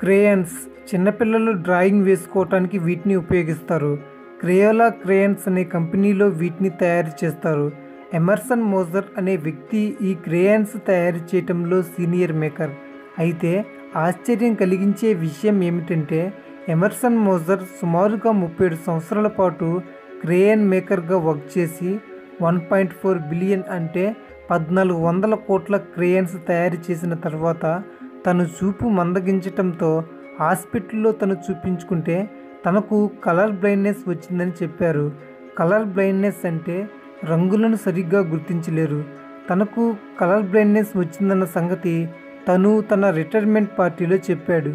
crayons చిన్నపిల్లలు drawing వేసుకోవటానికి వీటిని ఉపయోగిస్తారు క్రేయోలా క్రేయన్స్ అనే కంపెనీలో వీటిని తయారు చేస్తారు ఎమర్సన్ మోజర్ అనే వ్యక్తి ఈ క్రేయన్స్ తయారు చేయటంలో సీనియర్ మేకర్ అయితే ఆశ్చర్యం కలిగించే విషయం ఏమిటంటే ఎమర్సన్ మోజర్ సుమారుగా ముప్పై ఏడు సంవత్సరాల పాటు క్రేయన్ మేకర్గా వర్క్ చేసి వన్ పాయింట్ ఫోర్ బిలియన్ అంటే పద్నాలుగు వందల కోట్ల క్రేయన్స్ తయారు చేసిన తర్వాత తను చూపు మందగించటంతో హాస్పిటల్లో తను చూపించుకుంటే తనకు కలర్ బ్లైండ్నెస్ వచ్చిందని చెప్పారు కలర్ బ్లైండ్నెస్ అంటే రంగులను సరిగ్గా గుర్తించలేరు తనకు కలర్ బ్లైండ్నెస్ వచ్చిందన్న సంగతి తను తన రిటైర్మెంట్ పార్టీలో చెప్పాడు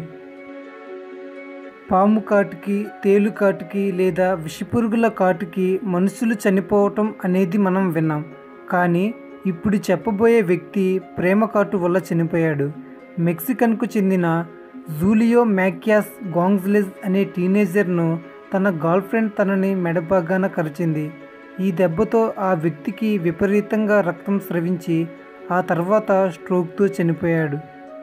పాము కాటుకి తేలు కాటుకి లేదా విషపురుగుల కాటుకి మనుషులు చనిపోవటం అనేది మనం విన్నాం కానీ ఇప్పుడు చెప్పబోయే వ్యక్తి ప్రేమ కాటు వల్ల చనిపోయాడు మెక్సికన్కు చెందిన జూలియో మ్యాక్యాస్ గాంగ్జ్లెజ్ అనే టీనేజర్ను తన గర్ల్ ఫ్రెండ్ తనని మెడబాగాన కరిచింది ఈ దెబ్బతో ఆ వ్యక్తికి విపరీతంగా రక్తం స్రవించి ఆ తర్వాత స్ట్రోక్తో చనిపోయాడు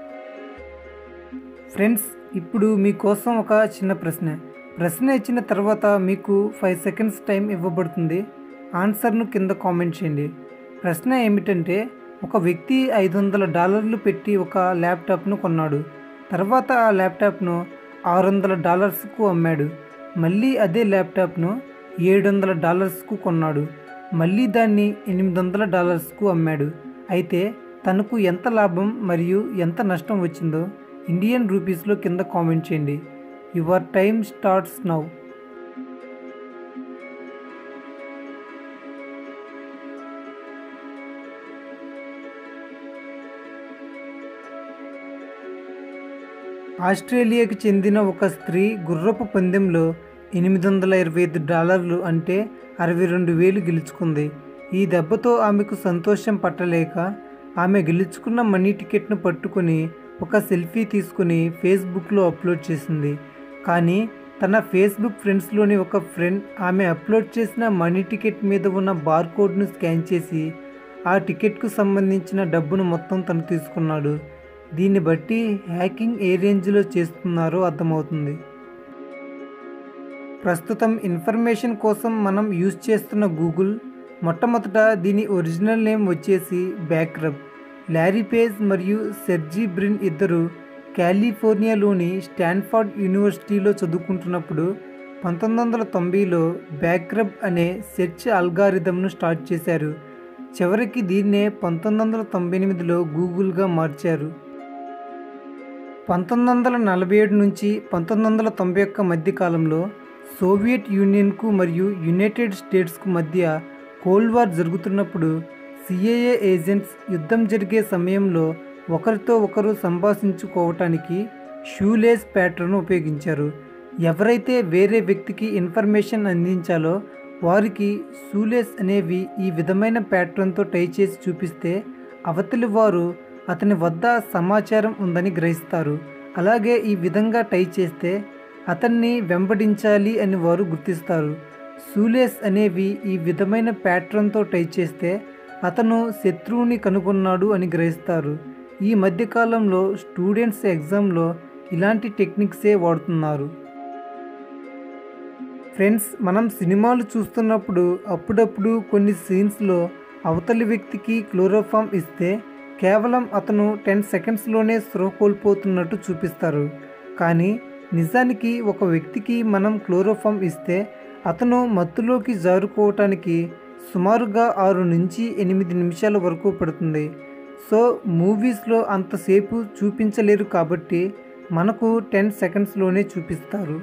ఫ్రెండ్స్ ఇప్పుడు మీకోసం ఒక చిన్న ప్రశ్న ప్రశ్న ఇచ్చిన తర్వాత మీకు ఫైవ్ సెకండ్స్ టైం ఇవ్వబడుతుంది ఆన్సర్ను కింద కామెంట్ చేయండి ప్రశ్న ఏమిటంటే ఒక వ్యక్తి ఐదు వందల డాలర్లు పెట్టి ఒక ల్యాప్టాప్ను కొన్నాడు తర్వాత ఆ ల్యాప్టాప్ను ఆరు వందల డాలర్స్కు అమ్మాడు మళ్ళీ అదే ల్యాప్టాప్ను ఏడు వందల డాలర్స్కు కొన్నాడు మళ్ళీ దాన్ని ఎనిమిది వందల డాలర్స్కు అమ్మాడు అయితే తనకు ఎంత లాభం మరియు ఎంత నష్టం వచ్చిందో ఇండియన్ రూపీస్లో కింద కామెంట్ చేయండి యువర్ టైమ్ స్టార్ట్స్ నౌ ఆస్ట్రేలియాకి చెందిన ఒక స్త్రీ గుర్రపు పందెంలో ఎనిమిది వందల ఇరవై ఐదు డాలర్లు అంటే అరవై రెండు వేలు గెలుచుకుంది ఈ దెబ్బతో ఆమెకు సంతోషం పట్టలేక ఆమె గెలుచుకున్న మనీ టికెట్ను పట్టుకొని ఒక సెల్ఫీ తీసుకుని ఫేస్బుక్లో అప్లోడ్ చేసింది కానీ తన ఫేస్బుక్ ఫ్రెండ్స్లోని ఒక ఫ్రెండ్ ఆమె అప్లోడ్ చేసిన మనీ టికెట్ మీద ఉన్న బార్కోడ్ను స్కాన్ చేసి ఆ టికెట్కు సంబంధించిన డబ్బును మొత్తం తను తీసుకున్నాడు దీన్ని బట్టి హ్యాకింగ్ ఏ రేంజ్లో చేస్తున్నారో అర్థమవుతుంది ప్రస్తుతం ఇన్ఫర్మేషన్ కోసం మనం యూజ్ చేస్తున్న గూగుల్ మొట్టమొదట దీని ఒరిజినల్ నేమ్ వచ్చేసి బ్యాక్రబ్ లారీ పేజ్ మరియు సెర్జీ బ్రిన్ ఇద్దరు కాలిఫోర్నియాలోని స్టాన్ఫర్డ్ యూనివర్సిటీలో చదువుకుంటున్నప్పుడు పంతొమ్మిది వందల తొంభైలో బ్యాక్రబ్ అనే సెర్చ్ అల్గారిథంను స్టార్ట్ చేశారు చివరికి దీన్నే పంతొమ్మిది వందల తొంభై ఎనిమిదిలో గూగుల్గా మార్చారు పంతొమ్మిది వందల నలభై ఏడు నుంచి పంతొమ్మిది వందల తొంభై ఒక్క మధ్య కాలంలో సోవియట్ యూనియన్కు మరియు యునైటెడ్ స్టేట్స్కు మధ్య కోల్డ్ వార్ జరుగుతున్నప్పుడు సిఏఏ ఏజెంట్స్ యుద్ధం జరిగే సమయంలో ఒకరితో ఒకరు సంభాషించుకోవటానికి షూలేస్ ప్యాటర్న్ ఉపయోగించారు ఎవరైతే వేరే వ్యక్తికి ఇన్ఫర్మేషన్ అందించాలో వారికి షూలేస్ అనేవి ఈ విధమైన ప్యాటర్న్తో టై చేసి చూపిస్తే అవతలి వారు అతని వద్ద సమాచారం ఉందని గ్రహిస్తారు అలాగే ఈ విధంగా టై చేస్తే అతన్ని వెంబడించాలి అని వారు గుర్తిస్తారు సూలేస్ అనేవి ఈ విధమైన ప్యాటర్న్తో టై చేస్తే అతను శత్రువుని కనుగొన్నాడు అని గ్రహిస్తారు ఈ మధ్యకాలంలో స్టూడెంట్స్ ఎగ్జామ్లో ఇలాంటి టెక్నిక్సే వాడుతున్నారు ఫ్రెండ్స్ మనం సినిమాలు చూస్తున్నప్పుడు అప్పుడప్పుడు కొన్ని సీన్స్లో అవతలి వ్యక్తికి క్లోరోఫామ్ ఇస్తే కేవలం అతను టెన్ సెకండ్స్లోనే స్పృహ కోల్పోతున్నట్టు చూపిస్తారు కానీ నిజానికి ఒక వ్యక్తికి మనం క్లోరోఫామ్ ఇస్తే అతను మత్తులోకి జారుకోవటానికి సుమారుగా ఆరు నుంచి ఎనిమిది నిమిషాల వరకు పడుతుంది సో మూవీస్లో అంతసేపు చూపించలేరు కాబట్టి మనకు టెన్ సెకండ్స్లోనే చూపిస్తారు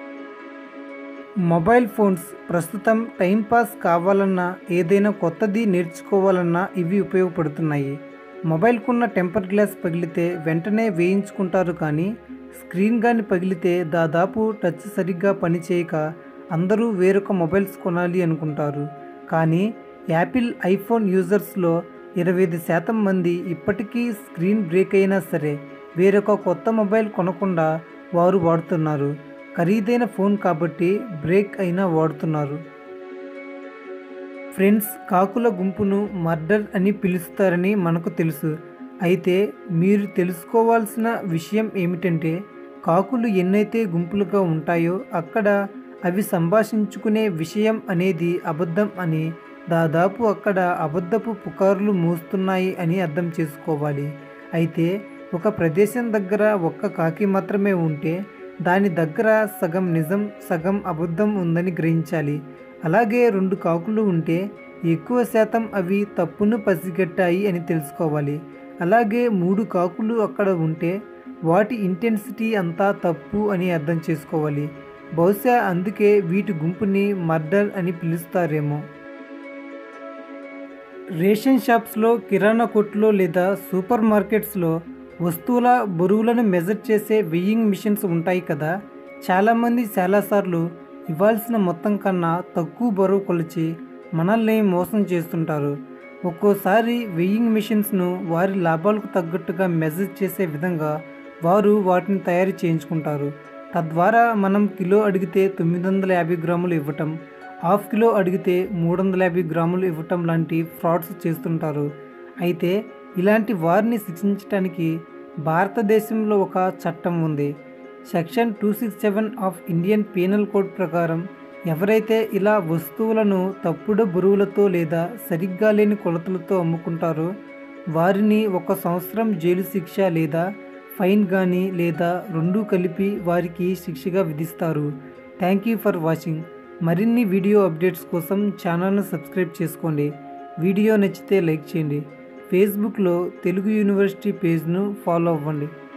మొబైల్ ఫోన్స్ ప్రస్తుతం టైంపాస్ కావాలన్నా ఏదైనా కొత్తది నేర్చుకోవాలన్నా ఇవి ఉపయోగపడుతున్నాయి మొబైల్కున్న టెంపర్ గ్లాస్ పగిలితే వెంటనే వేయించుకుంటారు కానీ స్క్రీన్ కానీ పగిలితే దాదాపు టచ్ సరిగ్గా పనిచేయక అందరూ వేరొక మొబైల్స్ కొనాలి అనుకుంటారు కానీ యాపిల్ ఐఫోన్ యూజర్స్లో ఇరవై ఐదు శాతం మంది ఇప్పటికీ స్క్రీన్ బ్రేక్ అయినా సరే వేరొక కొత్త మొబైల్ కొనకుండా వారు వాడుతున్నారు ఖరీదైన ఫోన్ కాబట్టి బ్రేక్ అయినా వాడుతున్నారు ఫ్రెండ్స్ కాకుల గుంపును మర్డర్ అని పిలుస్తారని మనకు తెలుసు అయితే మీరు తెలుసుకోవాల్సిన విషయం ఏమిటంటే కాకులు ఎన్నైతే గుంపులుగా ఉంటాయో అక్కడ అవి సంభాషించుకునే విషయం అనేది అబద్ధం అని దాదాపు అక్కడ అబద్ధపు పుకార్లు మోస్తున్నాయి అని అర్థం చేసుకోవాలి అయితే ఒక ప్రదేశం దగ్గర ఒక్క కాకి మాత్రమే ఉంటే దాని దగ్గర సగం నిజం సగం అబద్ధం ఉందని గ్రహించాలి అలాగే రెండు కాకులు ఉంటే ఎక్కువ శాతం అవి తప్పును పసిగట్టాయి అని తెలుసుకోవాలి అలాగే మూడు కాకులు అక్కడ ఉంటే వాటి ఇంటెన్సిటీ అంతా తప్పు అని అర్థం చేసుకోవాలి బహుశా అందుకే వీటి గుంపుని మర్డర్ అని పిలుస్తారేమో రేషన్ షాప్స్లో కిరాణా కొట్లో లేదా సూపర్ మార్కెట్స్లో వస్తువుల బరువులను మెజర్ చేసే వెయ్యింగ్ మిషన్స్ ఉంటాయి కదా చాలామంది చాలాసార్లు ఇవ్వాల్సిన మొత్తం కన్నా తక్కువ బరువు కొలిచి మనల్ని మోసం చేస్తుంటారు ఒక్కోసారి వెయ్యింగ్ మిషన్స్ను వారి లాభాలకు తగ్గట్టుగా మెజర్ చేసే విధంగా వారు వాటిని తయారు చేయించుకుంటారు తద్వారా మనం కిలో అడిగితే తొమ్మిది వందల యాభై గ్రాములు ఇవ్వటం హాఫ్ కిలో అడిగితే మూడు వందల యాభై గ్రాములు ఇవ్వటం లాంటి ఫ్రాడ్స్ చేస్తుంటారు అయితే ఇలాంటి వారిని శిక్షించడానికి భారతదేశంలో ఒక చట్టం ఉంది section two six seven of Indian penal code ప్రకారం ఎవరైతే ఇలా వస్తువులను తప్పుడు బరువులతో లేదా సరిగ్గా లేని కొలతలతో అమ్ముకుంటారో వారిని ఒక సంవత్సరం జైలు శిక్ష లేదా ఫైన్ కానీ లేదా రెండూ కలిపి వారికి శిక్షగా విధిస్తారు థ్యాంక్ యూ ఫర్ వాచింగ్ మరిన్ని వీడియో అప్డేట్స్ కోసం ఛానల్ను సబ్స్క్రైబ్ చేసుకోండి వీడియో నచ్చితే లైక్ చేయండి ఫేస్బుక్లో తెలుగు యూనివర్సిటీ పేజ్ను ఫాలో అవ్వండి